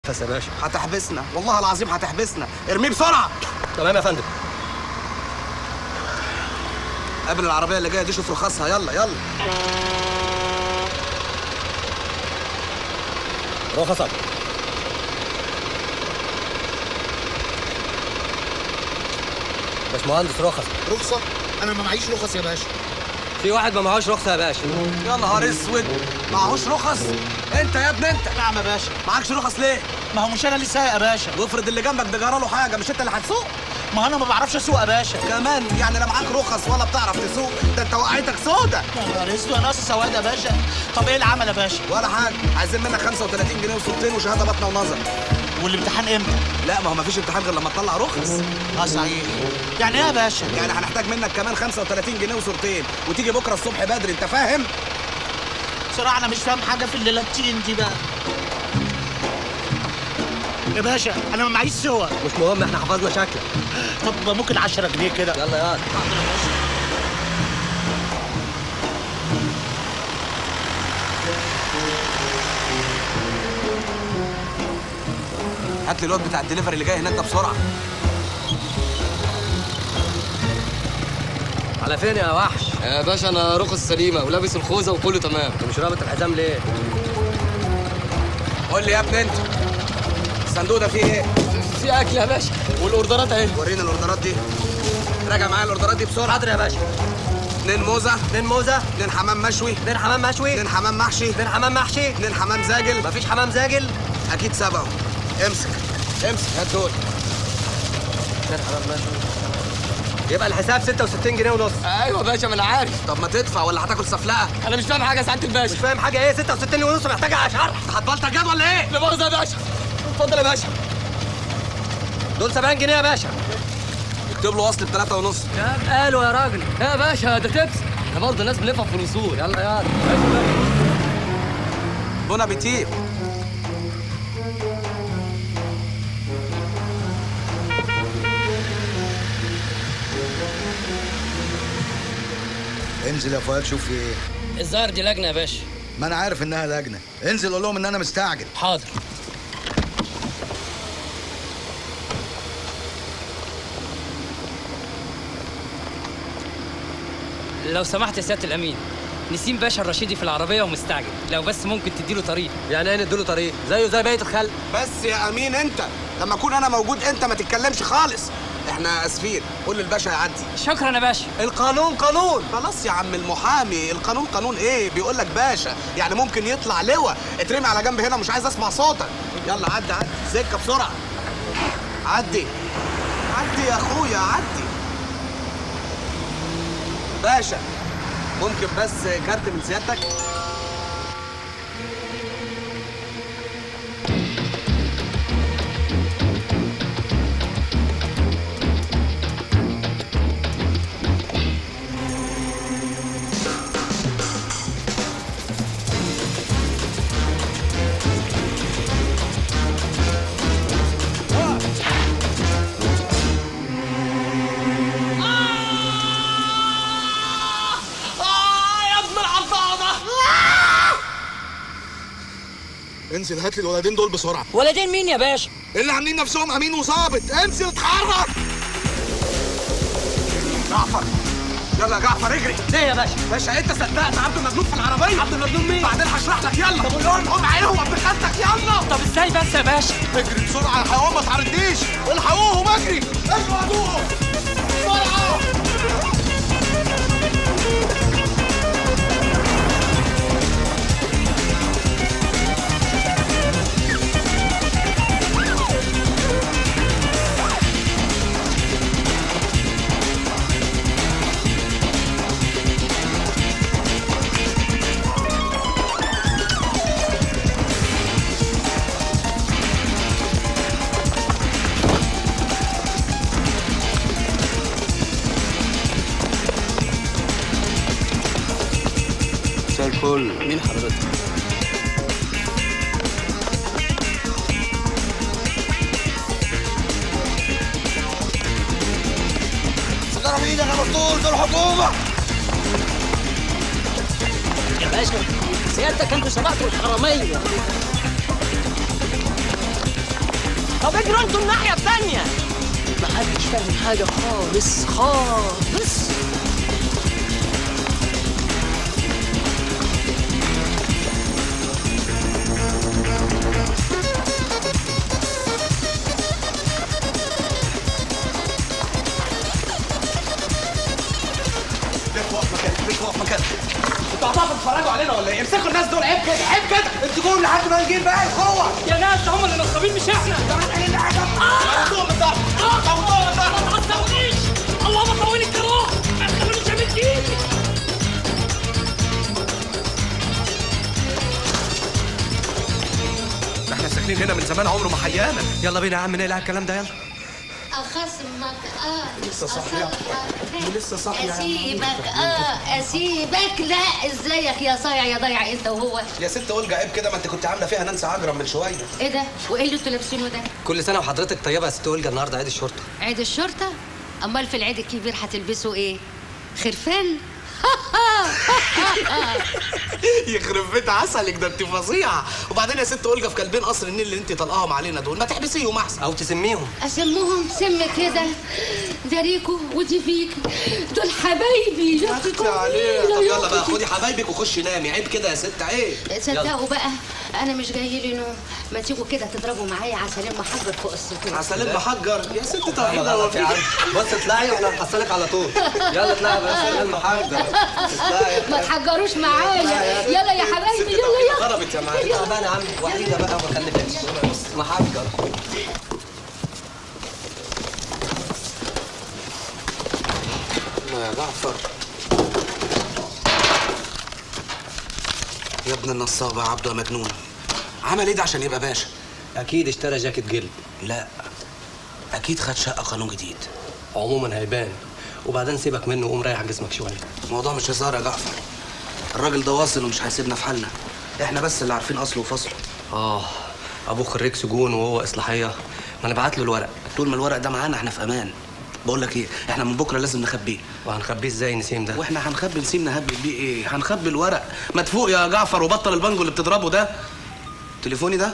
بس يا باشا هتحبسنا والله العظيم هتحبسنا ارميه بسرعه تمام يا فندم قبل العربيه اللي جايه دي شوف رخصها يلا يلا رخصك باشمهندس رخص رخصة؟ أنا ما معيش رخص يا باشا في واحد ما معهوش رخصه يا باشا يا نهار اسود معهوش رخص انت يا ابني انت نعم يا باشا معكش رخص ليه ما هو مش أنا اللي سايق يا باشا وافرض اللي جنبك ده جرى له حاجه مش انت اللي هتسوق ما أنا ما بعرفش أسوق يا باشا كمان يعني لا معاك رخص ولا بتعرف تسوق ده انت وقعتك سودا يا نهار اسود أنا ناقص سواد يا باشا طب إيه العمل يا باشا؟ ولا حاجه عايزين منك 35 جنيه وصورتين وشهاده بطنه ونظر والامتحان إمتى؟ لا ما هو مفيش امتحان غير لما تطلع رخص أه صحيح يعني إيه يا باشا؟ يعني هنحتاج منك كمان 35 جنيه وصورتين وتيجي بكره الصبح بدري انت فاهم بصراحة أنا مش فاهم حاجة في الليلاتين دي بقى يا باشا أنا ما معيش سوا مش مهم احنا حفظنا شكلك طب ممكن 10 جنيه كده يلا يلا حاضر يا باشا هات لي الواد بتاع الدليفري اللي جاي هناك ده بسرعه على فين يا وحش يا باشا انا رخص سليمه ولابس الخوذه وكله تمام انت مش رابط الحزام ليه قول لي يا ابني انت الصندوق ده فيه ايه في اكل يا باشا والاوردرات اهي ورينا الاوردرات دي راجع معايا الاوردرات دي بسرعه حاضر يا باشا اتنين موزه اتنين موزه اتنين حمام مشوي اتنين حمام مشوي اتنين حمام محشي اتنين حمام محشي اتنين حمام زاجل مفيش حمام زاجل اكيد سبعه امسك امسك هات دول اتنين حمام مشوي يبقى الحساب 66 جنيه ونص ايوه يا باشا ما انا عارف طب ما تدفع ولا هتاكل سفلقه انا مش فاهم حاجه يا سعاده الباشا مش فاهم حاجه ايه 66 ونص محتاجه شرح هتبلطج جد ولا ايه لا مؤاخذه يا باشا اتفضل يا باشا دول 70 جنيه يا باشا اكتب له وصل بثلاثة ونص قالوا يا راجل يا باشا ده تبس احنا برضه ناس بنفهم في الاصول يلا يلا بون ابيتيت انزل يا فؤاد شوف في ايه الظاهر دي لجنه يا باشا ما انا عارف انها لجنه انزل قول لهم ان انا مستعجل حاضر لو سمحت يا سياده الامين نسيم باشا الرشيدي في العربيه ومستعجل لو بس ممكن تديله طريق يعني ايه نديله طريق زيه زي بقيه الخلق بس يا امين انت لما اكون انا موجود انت ما تتكلمش خالص احنا اسفين قول للباشا يعدي شكرا يا باشا القانون قانون خلاص يا عم المحامي القانون قانون ايه بيقول لك باشا يعني ممكن يطلع لواء اترمي على جنب هنا مش عايز اسمع صوتك يلا عدي عدي سكه بسرعه عدي عدي يا اخويا عدي باشا ممكن بس كارت من سيادتك انزل هات لي الولدين دول بسرعة ولدين مين يا باشا اللي عاملين نفسهم أمين وظابط انزل اتحرك جعفر يلا يا جعفر اجري ليه يا باشا باشا انت صدقت عبد المجنون في العربيه عبد المجنون مين بعدين هشرح لك يلا طب قول لهم هم عينهم ابن خالتك يلا طب ازاي بس يا باشا اجري بسرعة يا حيوان ما تعرضنيش الحقوهم اجري اجروا هاتوهم بسرعة مساء الفل مين حضرتك سيجارة بإيدك يا مفتول دول حكومة يا باشا سيادتك انتوا سبقتوا الحراميه طب اجروا انتوا الناحيه الثانيه ما حدش فاهم حاجه خالص خالص لف واقف مكانك لف واقف مكانك انتوا هتقفوا تتفرجوا علينا ولا ايه؟ امسكوا الناس دول عيب كده عيب كده انتوا جوه لحد ما نجيب بقى القوه يا ناس هم اللي نصابين مش احنا موتوهم الضرب موتوهم الضرب ما تعصبونيش اللهم طولي الكراه ما تخلونيش امد ايدي احنا ساكنين هنا من زمان عمره ما حيانا يلا بينا يا عم نقلع الكلام ده يلا اخصمك اه لسه صاحية. لسه صاحية. اسيبك اه اسيبك لا ازيك يا صايع يا ضايع انت وهو يا ست اولجا عيب كده ما انت كنت عامله فيها نانسي عجرم من شويه ايه ده وايه اللي انتوا لابسينه ده كل سنه وحضرتك طيبه يا ست اولجا النهارده عيد الشرطه عيد الشرطه امال في العيد الكبير هتلبسوا ايه خرفان يخرب بيت عسلك ده انت فظيعه وبعدين يا ست اولجا في كلبين قصر النيل اللي انت طلقاهم علينا دول ما تحبسيهم احسن او تسميهم اسمهم سم كده ده ريكو ودي فيك دول حبايبي يا اختي عليها طب يلا بقى خدي حبايبك وخشي نامي عيب كده يا ست عيب صدقوا بقى انا مش جاي لي نوم ما تيجوا كده تضربوا معايا عسلين محجر فوق السطوح عسلين محجر يا ست يلا طويله بقى هو في في عم بص اطلعي وانا هنحصلك على طول يلا اطلعي بس يلا المحاجة اطلعي ما تحجروش معايا يلا يا حبايبي يلا يلا خربت يا معلم اطلع بقى يا عم وحيده بقى وما خلفتش محجر الله يا جعفر يا ابن النصابة يا عبده يا مجنون عمل ايه ده عشان يبقى باشا؟ اكيد اشترى جاكيت جلد لا اكيد خد شقة قانون جديد عموما هيبان وبعدين سيبك منه وقوم ريح جسمك شويه الموضوع مش هزار يا جعفر الراجل ده واصل ومش هيسيبنا في حالنا احنا بس اللي عارفين اصله وفصله اه ابوه خريج سجون وهو اصلاحيه ما انا بعت له الورق طول ما الورق ده معانا احنا في امان بقول لك ايه احنا من بكره لازم نخبيه وهنخبيه ازاي نسيم ده واحنا هنخبي نسيم نهبل بيه ايه هنخبي الورق ما تفوق يا جعفر وبطل البانجو اللي بتضربه ده تليفوني ده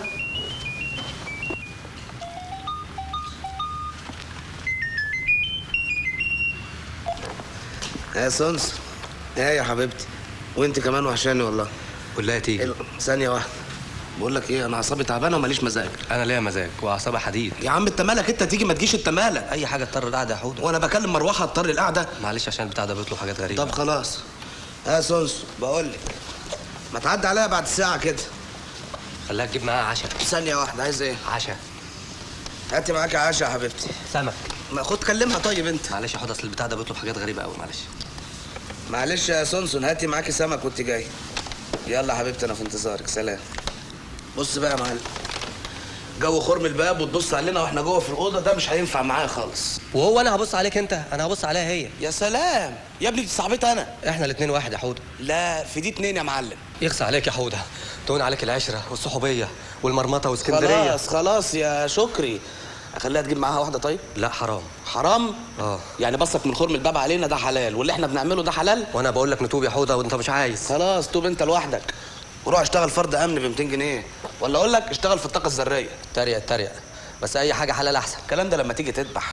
يا سونس ايه يا حبيبتي وانت كمان وحشاني والله قول لها تيجي ال- ثانيه واحده بقول لك ايه انا اعصابي تعبانه وماليش مزاج انا ليا مزاج واعصابي حديد يا عم انت مالك انت تيجي ما تجيش انت مالك اي حاجه اضطر القعده يا حوده وانا بكلم مروحه اضطر القعده معلش عشان البتاع ده بيطلب حاجات غريبه طب خلاص ها سونس بقول لك ما تعدي عليا بعد ساعه كده خليها تجيب معاها عشاء ثانيه واحده عايز ايه عشاء هاتي معاك عشاء يا حبيبتي سمك ما خد كلمها طيب انت معلش يا حوده اصل البتاع ده بيطلب حاجات غريبه قوي معلش معلش يا سونسون هاتي معاكي سمك وانت جاي يلا يا حبيبتي انا في انتظارك سلام بص بقى يا معلم جو خرم الباب وتبص علينا واحنا جوه في الاوضه ده مش هينفع معايا خالص وهو انا هبص عليك انت انا هبص عليها هي يا سلام يا ابني دي صاحبتي انا احنا الاثنين واحد يا حوده لا في دي اتنين يا معلم يخص عليك يا حوده تهون عليك العشره والصحوبيه والمرمطه واسكندريه خلاص خلاص يا شكري اخليها تجيب معاها واحده طيب لا حرام حرام اه يعني بصك من خرم الباب علينا ده حلال واللي احنا بنعمله ده حلال وانا بقول لك نتوب يا حوده وانت مش عايز خلاص توب انت لوحدك وروح اشتغل فرد امن ب 200 جنيه ولا اقول لك اشتغل في الطاقه الذريه تريق تريق بس اي حاجه حلال احسن الكلام ده لما تيجي تذبح